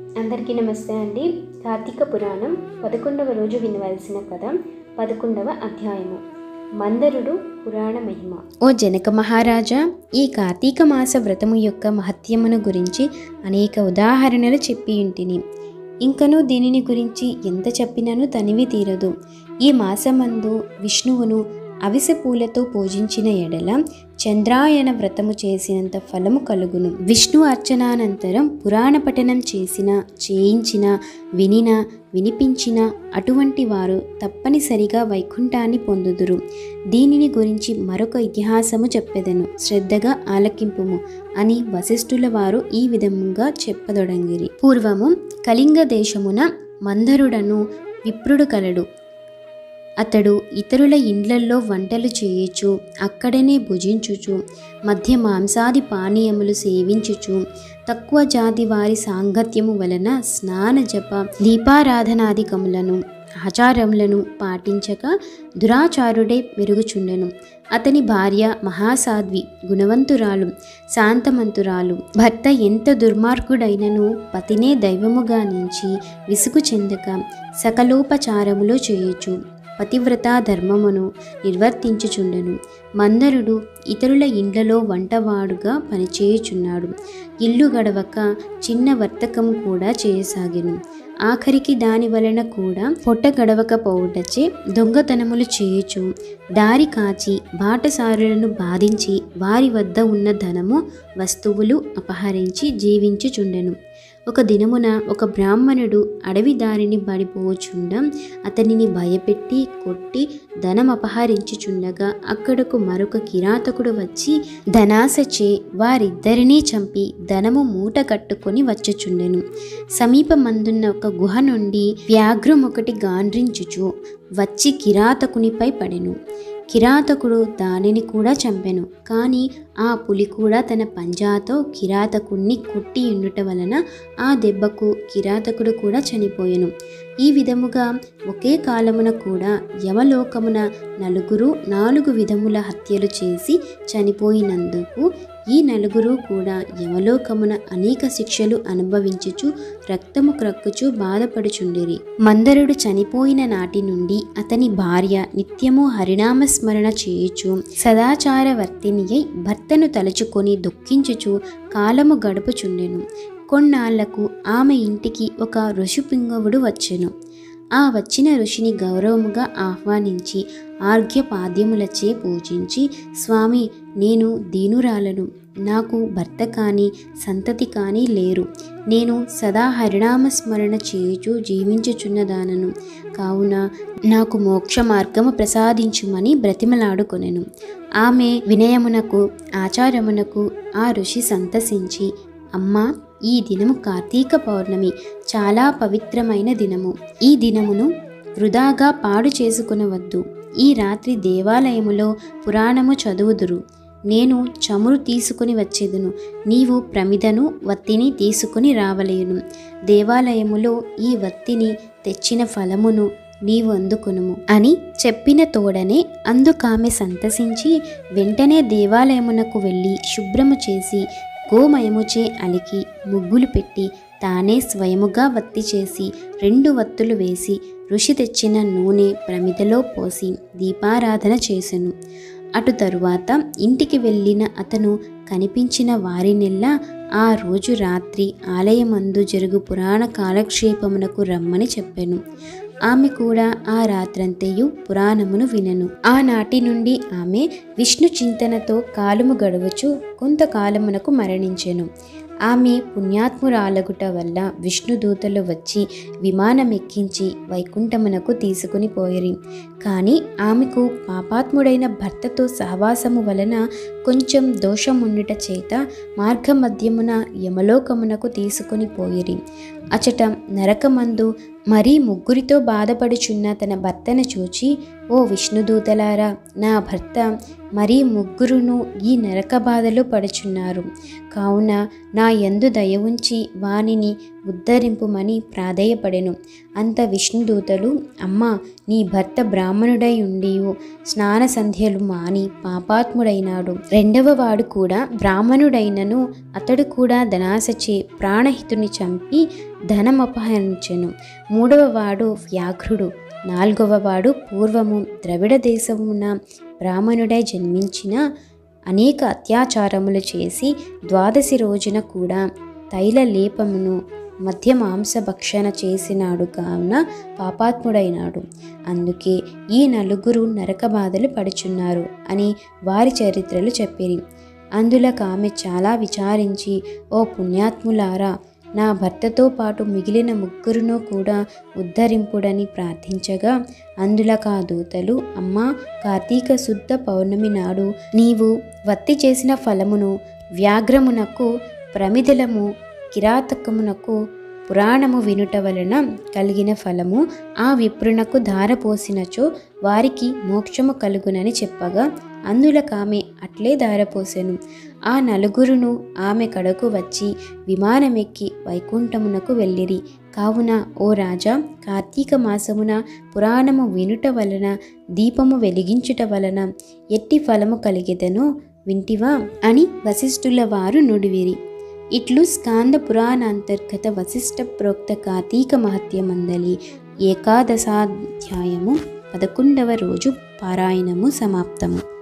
అందరికీ నమస్తే అండి కార్తీక పురాణం పదకొండవ రోజు వినవలసిన కథ పదకొండవ అధ్యాయము మందరుడు పురాణ మహిమ ఓ జనక మహారాజా ఈ కార్తీక మాస వ్రతము యొక్క మహత్యమును గురించి అనేక ఉదాహరణలు చెప్పి ఉంటిని ఇంకను దీనిని గురించి ఎంత చెప్పినను తనివి తీరదు ఈ మాసమందు విష్ణువును అవిసె పూలతో పూజించిన ఎడల చంద్రాయన వ్రతము చేసినంత ఫలము కలుగును విష్ణు అర్చనానంతరం పురాణ పఠనం చేసిన చేయించిన వినిన వినిపించిన అటువంటి వారు తప్పనిసరిగా వైకుంఠాన్ని పొందుదురు దీనిని గురించి మరొక ఇతిహాసము చెప్పెదను శ్రద్ధగా ఆలకింపుము అని వశిష్ఠుల వారు ఈ విధముగా చెప్పదొడంగిరి పూర్వము కళింగ దేశమున మందరుడను విప్రుడు కలడు అతడు ఇతరుల ఇండ్లల్లో వంటలు చేయొచ్చు అక్కడనే భుజించుచు మధ్య మాంసాది పానీయములు సేవించుచు తక్కువ జాతి వారి సాంగత్యము వలన స్నాన జప దీపారాధనాదికములను ఆచారములను పాటించక దురాచారుడే మెరుగుచుండెను అతని భార్య మహాసాధ్వి గుణవంతురాలు శాంతమంతురాలు భర్త ఎంత దుర్మార్గుడైనను పతినే దైవముగా నుంచి విసుగు చెందక సకలోపచారములు చేయొచ్చు పతివ్రత ధర్మమును నిర్వర్తించుచుండెను మందరుడు ఇతరుల ఇండ్లలో వంటవాడుగా పనిచేయుచున్నాడు ఇల్లు గడవక చిన్న వర్తకము కూడా చేయసాగెను ఆఖరికి దాని వలన కూడా పొట్ట గడవకపోవుటచే దొంగతనములు చేయుచు దారి కాచి బాటసారులను బాధించి వారి వద్ద ఉన్న ధనము వస్తువులు అపహరించి జీవించుచుండెను ఒక దినమున ఒక బ్రాహ్మణుడు అడవి దారిని పడిపోచుండ అతనిని భయపెట్టి కొట్టి ధనం అపహరించుచుండగా అక్కడకు మరొక కిరాతకుడు వచ్చి ధనాసచే వారిద్దరినీ చంపి ధనము మూట కట్టుకొని వచ్చుచుండెను సమీపమందున్న ఒక గుహ నుండి వ్యాఘ్రం ఒకటి గాండ్రించుచు వచ్చి కిరాతకునిపై పడెను కిరాతకుడు దానిని కూడా చంపెను కానీ ఆ పులి కూడా తన పంజాతో కిరాతకుణ్ణి కొట్టి ఉండుట వలన ఆ దెబ్బకు కిరాతకుడు కూడా చనిపోయెను ఈ విధముగా ఒకే కాలమున కూడా యమలోకమున నలుగురు నాలుగు విధముల హత్యలు చేసి చనిపోయినందుకు ఈ నలుగురు కూడా యమలోకమున అనేక శిక్షలు అనుభవించుచు రక్తము క్రక్కుచు బాధపడుచుండిరి మందరుడు చనిపోయిన నాటి నుండి అతని భార్య నిత్యము హరినామస్మరణ చేయుచు సదాచారవర్తిని అయి భర్తను తలుచుకొని దుఃఖించుచు కాలము గడుపుచుండెను కొన్నాళ్లకు ఆమె ఇంటికి ఒక ఋషిపింగవుడు వచ్చెను ఆ వచ్చిన ఋషిని గౌరవముగా ఆహ్వానించి ఆర్ఘ్యపాద్యములచే పూజించి స్వామి నేను దీనురాలను నాకు భర్త కానీ సంతతి కానీ లేరు నేను సదా హరినామస్మరణ చేయుచు జీవించుచున్నదానను కావున నాకు మోక్ష మార్గము ప్రసాదించుమని బ్రతిమలాడుకొనెను ఆమె వినయమునకు ఆచారమునకు ఆ ఋషి సంతసించి అమ్మా ఈ దినము కార్తీక పౌర్ణమి చాలా పవిత్రమైన దినము ఈ దినమును వృధాగా పాడు చేసుకునవద్దు ఈ రాత్రి దేవాలయములో పురాణము చదువుదురు నేను చమురు తీసుకుని వచ్చేదును నీవు ప్రమిదను వత్తిని తీసుకుని రావలేను దేవాలయములో ఈ వత్తిని తెచ్చిన ఫలమును నీవు అందుకొనుము అని చెప్పిన తోడనే అందుకామె సంతసించి వెంటనే దేవాలయమునకు వెళ్ళి శుభ్రము చేసి గోమయముచే అలికి ముగ్గులు పెట్టి తానే స్వయముగా వత్తి చేసి రెండు వత్తులు వేసి ఋషి తెచ్చిన నూనె ప్రమిదలో పోసి దీపారాధన చేసెను అటు తరువాత ఇంటికి వెళ్ళిన అతను కనిపించిన వారినెల్లా ఆ రోజు రాత్రి ఆలయమందు జరుగు పురాణ కాలక్షేపమునకు రమ్మని చెప్పాను ఆమె కూడా ఆ రాత్రంతయు పురాణమును వినను ఆనాటి నుండి ఆమె విష్ణు చింతనతో కాలము గడవచ్చు కొంతకాలమునకు మరణించెను ఆమె పుణ్యాత్మురాలగుట వల్ల విష్ణుదూతలు వచ్చి విమానం ఎక్కించి వైకుంఠమునకు తీసుకుని పోయిరి కానీ ఆమెకు పాపాత్ముడైన భర్తతో సహవాసము వలన కొంచెం దోషముండుట చేత మార్గమధ్యమున యమలోకమునకు తీసుకుని పోయిరి అచట నరకమందు మరీ ముగ్గురితో బాధపడుచున్న తన భర్తను చూచి ఓ విష్ణుదూతలారా నా భర్త మరీ ముగ్గురును ఈ నరక బాధలో పడుచున్నారు కావున నా యందు దయ ఉంచి వానిని ఉద్ధరింపుమని ప్రాధేయపడెను అంత విష్ణుదూతలు అమ్మ నీ భర్త బ్రాహ్మణుడై ఉండి స్నాన సంధ్యలు మాని పాపాత్ముడైనాడు రెండవ వాడు కూడా బ్రాహ్మణుడైనను అతడు కూడా ధనాసచే ప్రాణహితుని చంపి ధనమపహరించెను మూడవ వాడు వ్యాఘ్రుడు నాలుగవ వాడు పూర్వము ద్రవిడ దేశమున బ్రాహ్మణుడై జన్మించిన అనేక అత్యాచారములు చేసి ద్వాదశి రోజున కూడా తైల లేపమును మధ్య మాంస భక్షణ చేసినాడు కావున పాపాత్ముడైనాడు అందుకే ఈ నలుగురు నరక బాధలు పడుచున్నారు అని వారి చరిత్రలు చెప్పిరి అందులో ఆమె చాలా విచారించి ఓ పుణ్యాత్ములారా నా భర్తతో పాటు మిగిలిన ముగ్గురును కూడా ఉద్ధరింపుడని ప్రార్థించగా అందులకా దూతలు అమ్మా కార్తీక శుద్ధ పౌర్ణమి నాడు నీవు వత్తి చేసిన ఫలమును వ్యాఘ్రమునకు ప్రమిదలము కిరాతకమునకు పురాణము వినుట వలన కలిగిన ఫలము ఆ విప్రునకు ధారపోసినచో వారికి మోక్షము కలుగునని చెప్పగా అందులకామె అట్లే ధారపోసెను ఆ నలుగురును ఆమె కడకు వచ్చి విమానమెక్కి వైకుంఠమునకు వెళ్ళిరి కావున ఓ రాజా కార్తీక మాసమున పురాణము వినుట వలన దీపము వెలిగించుట వలన ఎట్టి ఫలము కలిగెదనో వింటివా అని వశిష్ఠుల వారు నుడివిరి ఇట్లు స్కాంద పురాణాంతర్గత వశిష్ఠ ప్రోక్త కార్తీక మహత్యమందలి ఏకాదశాధ్యాయము పదకొండవ రోజు పారాయణము సమాప్తము